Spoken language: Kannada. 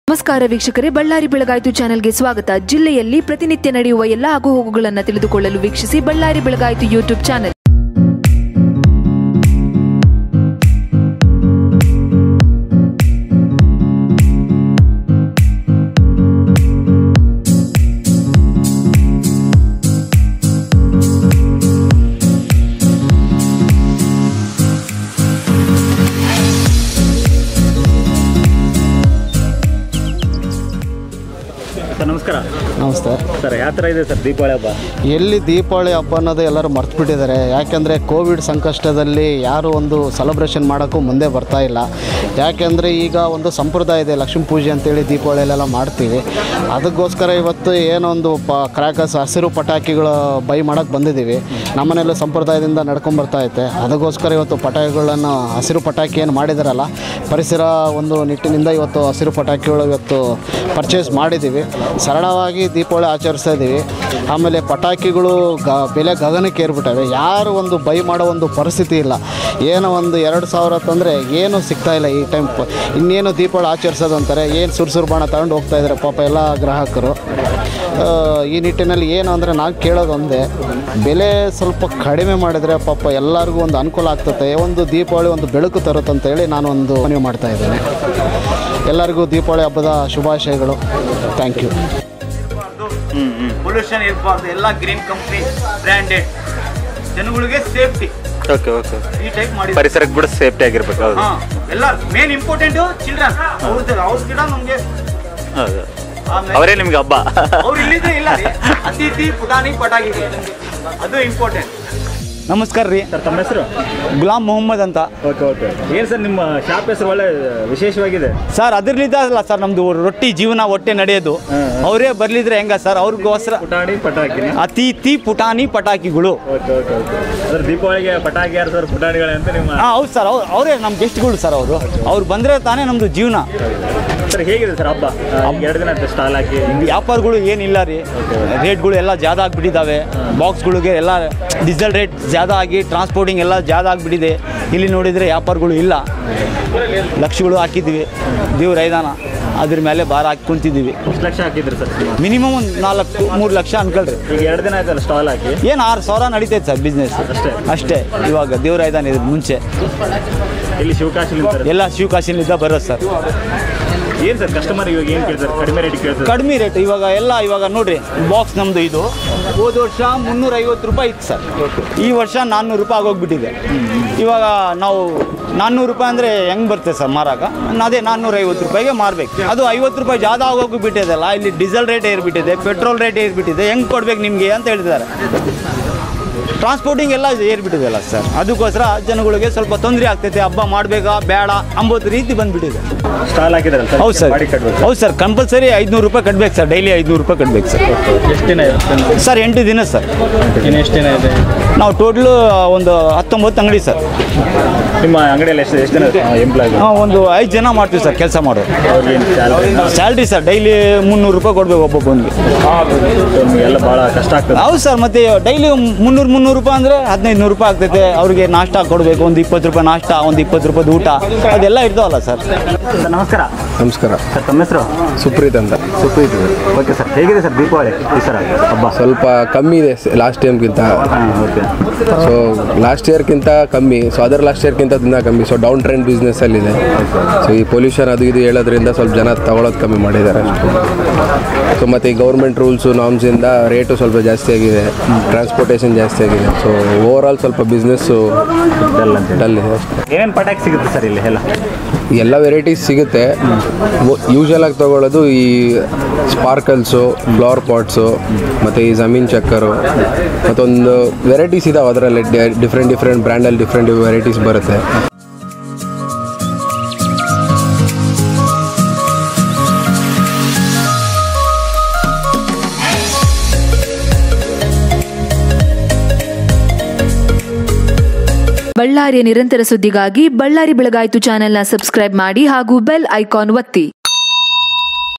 ನಮಸ್ಕಾರ ವೀಕ್ಷಕರೇ ಬಳ್ಳಾರಿ ಬೆಳಗಾಯಿತು ಚಾನೆಲ್ಗೆ ಸ್ವಾಗತ ಜಿಲ್ಲೆಯಲ್ಲಿ ಪ್ರತಿನಿತ್ಯ ನಡೆಯುವ ಎಲ್ಲ ಆಗುಹೋಗುಗಳನ್ನು ತಿಳಿದುಕೊಳ್ಳಲು ವೀಕ್ಷಿಸಿ ಬಳ್ಳಾರಿ ಬೆಳಗಾಯಿತು ಯೂಟ್ಯೂಬ್ ಚಾನೆಲ್ ಸರ್ ನಮಸ್ಕಾರ ನಮಸ್ತೆ ಸರ್ ಯಾವ ಥರ ಇದೆ ಸರ್ ದೀಪಾವಳಿ ಹಬ್ಬ ಎಲ್ಲಿ ದೀಪಾವಳಿ ಹಬ್ಬ ಅನ್ನೋದು ಎಲ್ಲರೂ ಮರ್ತು ಬಿಟ್ಟಿದ್ದಾರೆ ಯಾಕೆಂದರೆ ಕೋವಿಡ್ ಸಂಕಷ್ಟದಲ್ಲಿ ಯಾರು ಒಂದು ಸೆಲೆಬ್ರೇಷನ್ ಮಾಡೋಕ್ಕೂ ಮುಂದೆ ಬರ್ತಾ ಇಲ್ಲ ಯಾಕೆಂದರೆ ಈಗ ಒಂದು ಸಂಪ್ರದಾಯ ಇದೆ ಲಕ್ಷ್ಮೀ ಪೂಜೆ ಅಂತೇಳಿ ದೀಪಾವಳಿಯಲ್ಲೆಲ್ಲ ಮಾಡ್ತೀವಿ ಅದಕ್ಕೋಸ್ಕರ ಇವತ್ತು ಏನೋ ಒಂದು ಪ ಕ್ರ್ಯಾಕರ್ಸ್ ಹಸಿರು ಪಟಾಕಿಗಳು ಬೈ ಮಾಡೋಕ್ಕೆ ಬಂದಿದ್ದೀವಿ ನಮ್ಮನೆಯಲ್ಲೂ ಸಂಪ್ರದಾಯದಿಂದ ನಡ್ಕೊಂಬರ್ತಾ ಐತೆ ಅದಕ್ಕೋಸ್ಕರ ಇವತ್ತು ಪಟಾಕಿಗಳನ್ನು ಹಸಿರು ಪಟಾಕಿ ಏನು ಮಾಡಿದಾರಲ್ಲ ಪರಿಸರ ಒಂದು ನಿಟ್ಟಿನಿಂದ ಇವತ್ತು ಹಸಿರು ಪಟಾಕಿಗಳು ಇವತ್ತು ಪರ್ಚೇಸ್ ಮಾಡಿದ್ದೀವಿ ಸರಳವಾಗಿ ದೀಪಾವಳಿ ಆಚರಿಸ್ತಾ ಇದ್ದೀವಿ ಆಮೇಲೆ ಪಟಾಕಿಗಳು ಗ ಬೆಲೆ ಗಗನಕ್ಕೆ ಏರ್ಬಿಟ್ಟವೆ ಯಾರು ಒಂದು ಬೈ ಮಾಡೋ ಒಂದು ಪರಿಸ್ಥಿತಿ ಇಲ್ಲ ಏನೋ ಒಂದು ಎರಡು ಸಾವಿರ ತಂದರೆ ಏನು ಸಿಗ್ತಾ ಇಲ್ಲ ಈ ಟೈಮ್ ಇನ್ನೇನು ದೀಪಾವಳಿ ಆಚರಿಸೋದು ಅಂತಾರೆ ಏನು ಸುರ್ಸುರು ಬಾಣ ತಗೊಂಡು ಹೋಗ್ತಾ ಇದ್ದಾರೆ ಪಾಪ ಎಲ್ಲ ಗ್ರಾಹಕರು ಆ, ಈ ನಿಟ್ಟಿನಲ್ಲಿ ಏನು ಅಂದರೆ ನಾನು ಕೇಳೋದು ಒಂದೇ ಬೆಲೆ ಸ್ವಲ್ಪ ಕಡಿಮೆ ಮಾಡಿದರೆ ಪಾಪ ಎಲ್ಲರಿಗೂ ಒಂದು ಅನುಕೂಲ ಆಗ್ತದೆ ಒಂದು ದೀಪಾವಳಿ ಒಂದು ಬೆಳಕು ತರುತ್ತೆ ಅಂತೇಳಿ ನಾನು ಒಂದು ಮನವಿ ಮಾಡ್ತಾ ಇದ್ದೇನೆ ಎಲ್ಲರಿಗೂ ದೀಪಾವಳಿ ಹಬ್ಬದ ಶುಭಾಶಯಗಳು ಥ್ಯಾಂಕ್ ಯು ಪೊಲ್ಯೂಷನ್ ಇರಬಾರ್ದು ಎಲ್ಲ ಗ್ರೀನ್ ಕಂಪ್ನಿ ಬ್ರ್ಯಾಂಡೆಡ್ ಜನಗಳಿಗೆ ಸೇಫ್ಟಿ ಓಕೆ ಓಕೆ ಈ ಟೈಪ್ ಮಾಡಿ ಪರಿಸರಕ್ಕೆ ಕೂಡ ಸೇಫ್ಟಿ ಆಗಿರ್ಬೇಕು ಹೌದು ಹಾ ಎಲ್ಲ ಮೇನ್ ಇಂಪಾರ್ಟೆಂಟ್ ಚಿಲ್ಡ್ರನ್ ಅವ್ರದ್ದು ಅವ್ರ ಗಿಡ ನಮ್ಗೆ ಹೌದು ಆಮೇಲೆ ಅವರೇ ನಿಮ್ಗೆ ಹಬ್ಬ ಅವ್ರು ಇಲ್ಲಿದ್ರೆ ಇಲ್ಲ ರೀ ಅತಿಥಿ ಪುಟಾಣಿ ಪಟಾಕಿ ಅದು ಇಂಪಾರ್ಟೆಂಟ್ ನಮಸ್ಕಾರ ರೀ ಸರ್ ತಮ್ಮ ಹೆಸರು ಗುಲಾಮ್ ಮೊಹಮ್ಮದ್ ಅಂತ ಓಕೆ ಓಕೆ ಏನು ಸರ್ ನಿಮ್ಮ ಶಾಪ್ ಹೆಸರು ಒಳ್ಳೆ ವಿಶೇಷವಾಗಿದೆ ಸರ್ ಅದರ್ಲಿದ್ದ ಅಲ್ಲ ಸರ್ ನಮ್ದು ರೊಟ್ಟಿ ಜೀವನ ಹೊಟ್ಟೆ ನಡೆಯೋದು ಅವರೇ ಬರ್ಲಿದ್ರೆ ಹೆಂಗ ಸರ್ ಅವ್ರಿಗೋಸ್ಕರ ಪುಟಾಣಿ ಪಟಾಕಿನಿ ಅತಿಥಿ ಪುಟಾಣಿ ಪಟಾಕಿಗಳು ಓಕೆ ಓಕೆ ಓಕೆ ಅದ್ರ ದೀಪಾವಳಿಗೆ ಪಟಾಕಿ ಯಾರು ಪುಟಾಣಿಗಳೇ ಅಂತ ನಿಮ್ಮ ಹಾಂ ಹೌದು ಸರ್ ಅವ್ರು ಅವರೇ ನಮ್ಮ ಗೆಸ್ಟ್ಗಳು ಸರ್ ಅವರು ಅವ್ರು ಬಂದರೆ ತಾನೇ ನಮ್ಮದು ಜೀವನ ಸರ್ ಹೇಗಿದೆ ಸರ್ ಹಬ್ಬ ಆ, ಈಗ ಎರಡು ದಿನ ಆಯ್ತು ಸ್ಟಾಲ್ ಹಾಕಿ ವ್ಯಾಪಾರಗಳು ಏನಿಲ್ಲ ರೀ ರೇಟ್ಗಳು ಎಲ್ಲ ಜಾದ ಆಗಿಬಿಟ್ಟಿದ್ದಾವೆ ಬಾಕ್ಸ್ಗಳಿಗೆ ಎಲ್ಲ ಡೀಸೆಲ್ ರೇಟ್ ಜಾದ ಆಗಿ ಟ್ರಾನ್ಸ್ಪೋರ್ಟಿಂಗ್ ಎಲ್ಲ ಜಾದ ಆಗಿಬಿಟ್ಟಿದೆ ಇಲ್ಲಿ ನೋಡಿದರೆ ವ್ಯಾಪಾರಗಳು ಇಲ್ಲ ಲಕ್ಷಗಳು ಹಾಕಿದ್ದೀವಿ ದೇವ್ರ ಐದಾನ ಅದ್ರ ಮೇಲೆ ಭಾರ ಹಾಕಿ ಕುಂತಿದ್ದೀವಿ ಎಷ್ಟು ಲಕ್ಷ ಹಾಕಿದ್ರಿ ಸರ್ ಸುಮಾರು? ಮಿನಿಮಮ್ ಒಂದು ನಾಲ್ಕು ಮೂರು ಲಕ್ಷ ಅನ್ಕೊಳ್ರಿ ಈಗ ಎರಡು ದಿನ ಆಯ್ತಲ್ಲ ಸ್ಟಾಲ್ ಹಾಕಿ ಏನು ಆರು ಸಾವಿರ ನಡೀತೈತೆ ಸರ್ ಬಿಸ್ನೆಸ್ ಅಷ್ಟೇ? ಅಷ್ಟೇ ಇವಾಗ ದೇವ್ರ ಐದಾನ ಇದ್ರ ಮುಂಚೆ ಇಲ್ಲಿ ಶಿವಕಾಶಿ ನಿಂತಾರೆ ಎಲ್ಲ ಶಿವಕಾಶಿನಿಂದ ಬರೋದು ಸರ್ ಏನು ಸರ್ ಕಸ್ಟಮರ್ ಇವಾಗ ಏನು ಕೇಳ್ತಾರೆ ಕಡಿಮೆ ರೇಟ್ ಕೇಳ್ತಾರೆ ಕಡಿಮೆ ರೇಟ್ ಇವಾಗ ಎಲ್ಲ ಇವಾಗ ನೋಡ್ರಿ ಬಾಕ್ಸ್ ನಮ್ಮದು ಇದು ಹೋದ ವರ್ಷ ಮುನ್ನೂರ ಐವತ್ತು ರೂಪಾಯಿ ಇತ್ತು ಸರ್ ಈ ವರ್ಷ ನಾನ್ನೂರು ರೂಪಾಯಿ ಆಗೋಗ್ಬಿಟ್ಟಿದೆ ಇವಾಗ ನಾವು ನಾನ್ನೂರು ರೂಪಾಯಿ ಅಂದರೆ ಹೆಂಗೆ ಬರ್ತದೆ ಸರ್ ಮಾರಾಕ ಅದೇ ನಾನ್ನೂರ ಐವತ್ತು ರೂಪಾಯಿಗೆ ಮಾರಬೇಕು ಅದು ಐವತ್ತು ರೂಪಾಯಿ ಜಾದ ಆಗೋಗ್ಬಿಟ್ಟಿದೆಲ್ಲ ಇಲ್ಲಿ ಡೀಸೆಲ್ ರೇಟ್ ಏರ್ಬಿಟ್ಟಿದೆ ಪೆಟ್ರೋಲ್ ರೇಟ್ ಏರ್ಬಿಟ್ಟಿದೆ ಹೆಂಗೆ ಕೊಡ್ಬೇಕು ನಿಮಗೆ ಅಂತ ಹೇಳಿದ್ದಾರೆ ಟ್ರಾನ್ಸ್ಪೋರ್ಟಿಂಗ್ ಎಲ್ಲ ಏರ್ಬಿಟ್ಟಿದೆಲ್ಲ ಸರ್ ಅದಕ್ಕೋಸ್ಕರ ಜನಗಳಿಗೆ ಸ್ವಲ್ಪ ತೊಂದರೆ ಆಗ್ತೈತೆ ಹಬ್ಬ ಮಾಡಬೇಕಾ ಬೇಡ ಅಂಬೋದು ರೀತಿ ಬಂದ್ಬಿಟ್ಟಿದೆ ಸ್ಟಾಲ್ ಹಾಕಿದ್ರಲ್ಲ ಸರ್ ಹೌದು ಸರ್ ಬಾಡಿ ಕಟ್ಬೇಕು ಹೌದು ಸರ್ ಕಂಪಲ್ಸರಿ ಐದುನೂರು ರೂಪಾಯಿ ಕಟ್ಬೇಕು ಸರ್ ಡೈಲಿ ಐದುನೂರು ರೂಪಾಯಿ ಕಟ್ಬೇಕು ಸರ್ ಎಷ್ಟು ದಿನ ಇರುತ್ತೆ ಸರ್ ಎಂಟು ದಿನ ಸರ್ ಇನ್ನು ಎಷ್ಟು ದಿನ ಇದೆ ನಾವು ಟೋಟ್ಲು ಒಂದು ಹತ್ತೊಂಬತ್ತು ಅಂಗಡಿ ಸರ್ ನಿಮ್ಮ ಅಂಗಡಿಯಲ್ಲಿ ಎಷ್ಟು ಎಷ್ಟು ಜನ ಎಂಪ್ಲಾಯ್ ಆ, ಒಂದು ಐದು ಜನ ಮಾಡ್ತೀವಿ ಸರ್ ಕೆಲಸ ಮಾಡೋದು ಅವ್ರಿಗೇನು ಸ್ಯಾಲ್ರಿ ಸ್ಯಾಲ್ರಿ ಸರ್ ಡೈಲಿ ಮುನ್ನೂರು ರೂಪಾಯಿ ಕೊಡ್ಬೇಕು ಒಬ್ಬೊಬ್ಬನಿಗೆ ಎಲ್ಲ ಭಾಳ ಕಷ್ಟ ಆಗ್ತದೆ ಹೌದು ಸರ್ ಮತ್ತೆ ಡೈಲಿ ಮುನ್ನೂರು ಮುನ್ನೂರು ರೂಪಾಯಿ ಅಂದರೆ ಹದಿನೈದು ನೂರು ರೂಪಾಯಿ ಆಗ್ತೈತೆ ಅವ್ರಿಗೆ ನಾಷ್ಟ ಕೊಡಬೇಕು ಒಂದು ಇಪ್ಪತ್ತು ರೂಪಾಯಿ ನಾಷ್ಟ ಒಂದು ಇಪ್ಪತ್ತು ರೂಪಾಯಿ ಊಟ ಅದೆಲ್ಲ ಇರ್ತಾವಲ್ಲ ಸರ್ ಸರ್ ನಮಸ್ಕಾರ ನಮಸ್ಕಾರ ಸರ್ ತಮ್ಮ ಹೆಸರು ಸುಪ್ರೀತ್ ಅಂತ ಸುಪ್ರೀತ್ ಓಕೆ ಸರ್ ಹೇಗಿದೆ ಸರ್ ದೀಪಾವಳಿ ಈ ಸರ ಹಬ್ಬ ಸ್ವಲ್ಪ ಕಮ್ಮಿ ಇದೆ ಲಾಸ್ಟ್ ಟೈಮ್ಗಿಂತ ಹಾಂ ಓಕೆ ಸೊ ಲಾಸ್ಟ್ ಇಯರ್ಗಿಂತ ಕಮ್ಮಿ ಸೊ ಅದರ್ ಲಾಸ್ಟ್ ಇಯರ್ಗಿಂತ ದಿನ ಕಮ್ಮಿ ಸೊ ಡೌನ್ ಟ್ರೆಂಡ್ ಬಿಸ್ನೆಸ್ಸಲ್ಲಿದೆ ಸೊ ಈ ಪೊಲ್ಯೂಷನ್ ಅದು ಇದು ಹೇಳೋದ್ರಿಂದ ಸ್ವಲ್ಪ ಜನ ತಗೊಳ್ಳೋದು ಕಮ್ಮಿ ಮಾಡಿದ್ದಾರೆ ಅಷ್ಟೇ ಸೊ ಮತ್ತು ಈ ಗೌರ್ಮೆಂಟ್ ರೂಲ್ಸು ನಾಮ್ಸಿಂದ ರೇಟು ಸ್ವಲ್ಪ ಜಾಸ್ತಿ ಆಗಿದೆ ಟ್ರಾನ್ಸ್ಪೋರ್ಟೇಷನ್ ಜಾಸ್ತಿ ಆಗಿದೆ ಸೊ ಓವರ್ ಆಲ್ ಸ್ವಲ್ಪ ಬಿಸ್ನೆಸ್ಸು ಡಲ್ ಅಂತ ಡಲ್ ಇದೆ ಅಷ್ಟೇ ಏನೇನು ಪಟಾಕಿ ಸಿಗುತ್ತೆ ಸರ್ ಇಲ್ಲಿ ಎಲ್ಲ ಎಲ್ಲ ವೆರೈಟೀಸ್ ಸಿಗುತ್ತೆ ಯೂಶಲ್ ಆಗಿ ತಗೊಳ್ಳೋದು ಈ ಸ್ಪಾರ್ಕಲ್ಸು ಫ್ಲವರ್ ಪಾಟ್ಸು ಮತ್ತು ಈ ಜಮೀನ್ ಚಕ್ಕರು ಮತ್ತೊಂದು ವೆರೈಟೀಸ್ ಇದಾವೆ ಅದರಲ್ಲಿ ಡಿಫ್ರೆಂಟ್ ಡಿಫ್ರೆಂಟ್ ಬ್ರ್ಯಾಂಡಲ್ಲಿ ಡಿಫ್ರೆಂಟ್ ವೆರೈಟೀಸ್ ಬರುತ್ತೆ ಬಳ್ಳಾರಿಯ ನಿರಂತರ ಸುದ್ದಿಗಾಗಿ ಬಳ್ಳಾರಿ ಬೆಳಗಾಯಿತು ಚಾನೆಲ್ನ ಸಬ್ಸ್ಕ್ರೈಬ್ ಮಾಡಿ ಹಾಗೂ ಬೆಲ್ ಐಕಾನ್ ಒತ್ತಿ